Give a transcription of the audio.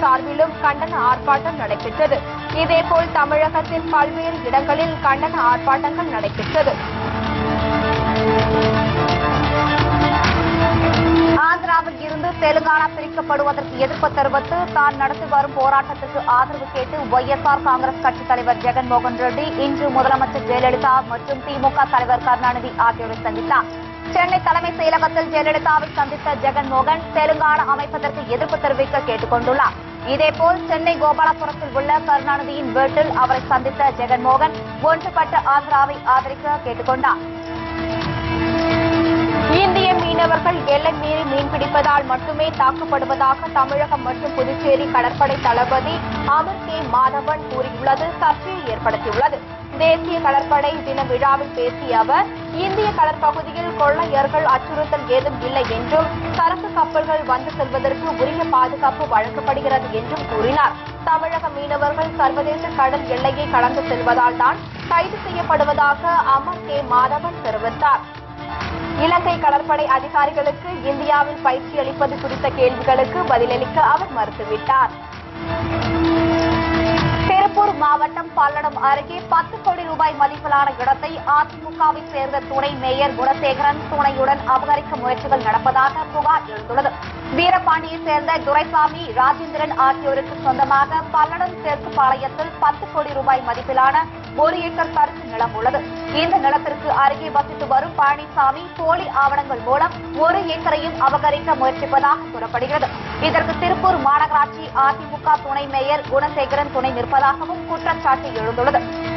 சார்பிலும் கண்டன ஆர்ப்பாட்டம் நடைபெற்றது இதேபோல் தமிழகத்தின் பல்வேறு இடங்களில் கண்டன ஆர்ப்பாட்டங்கள் நடைபெற்றது ஆந்திராவில் இருந்து தெலுங்கானா பிரிக்கப்படுவதற்கு எதிர்ப்பு தெரிவித்து தான் நடத்தி வரும் போராட்டத்துக்கு ஆதரவு கேட்டு ஒய்எஸ்ஆர் காங்கிரஸ் கட்சித் தலைவர் ஜெகன்மோகன் ரெட்டி இன்று முதலமைச்சர் ஜெயலலிதா மற்றும் திமுக தலைவர் கருணாநிதி ஆகியோரை சந்தித்தார் சென்னை தலைமைச் செயலகத்தில் ஜெயலலிதாவை சந்தித்த ஜெகன்மோகன் தெலுங்கானா அமைப்பதற்கு எதிர்ப்பு தெரிவிக்க கேட்டுக் கொண்டுள்ளார் இதேபோல் சென்னை கோபாலபுரத்தில் உள்ள கருணாநிதியின் வீட்டில் அவரை சந்தித்த ஜெகன்மோகன் ஒன்றுபட்ட ஆந்திராவை ஆதரிக்க கேட்டுக் கொண்டார் இந்திய மீனவர்கள் எல்லை மீறி மீன்பிடிப்பதால் மட்டுமே தாக்கப்படுவதாக தமிழகம் மற்றும் புதுச்சேரி கடற்படை தளபதி அமர் கே மாதவன் கூறியுள்ளது சர்ச்சையை ஏற்படுத்தியுள்ளது தேசிய கடற்படை தின விழாவில் பேசிய அவர் இந்திய கடற்பகுதியில் கொள்ளையர்கள் அச்சுறுத்தல் ஏதும் இல்லை என்றும் சரக்கு கப்பல்கள் வந்து செல்வதற்கு உரிய பாதுகாப்பு வழங்கப்படுகிறது என்றும் கூறினார் தமிழக மீனவர்கள் சர்வதேச கடல் எல்லையை கடந்து செல்வதால் தான் கைது செய்யப்படுவதாக அமர் கே மாதவன் தெரிவித்தார் இலங்கை கடற்படை அதிகாரிகளுக்கு இந்தியாவில் பயிற்சி அளிப்பது குறித்த கேள்விகளுக்கு பதிலளிக்க அவர் மறுத்துவிட்டார் திருப்பூர் மாவட்டம் பல்லடம் அருகே பத்து கோடி ரூபாய் மதிப்பிலான இடத்தை அதிமுகவை சேர்ந்த துணை மேயர் குணசேகரன் துணையுடன் அபகரிக்க முயற்சிகள் நடப்பதாக புகார் எழுந்துள்ளது வீரபாண்டியை சேர்ந்த துரைசாமி ராஜேந்திரன் ஆகியோருக்கு சொந்தமாக பல்லடம் தெற்கு பாளையத்தில் பத்து கோடி ரூபாய் மதிப்பிலான ஒரு ஏக்கர் தரிசு நிலம் உள்ளது இந்த நிலத்திற்கு அருகே வசித்து வரும் பழனிசாமி போலி ஆவணங்கள் மூலம் ஒரு ஏக்கரையும் அபகரிக்க முயற்சிப்பதாக கூறப்படுகிறது இதற்கு திருப்பூர் மாநகராட்சி அதிமுக துணை மேயர் குணசேகரன் துணை நிற்பதாகவும் குற்றச்சாட்டு எழுந்துள்ளது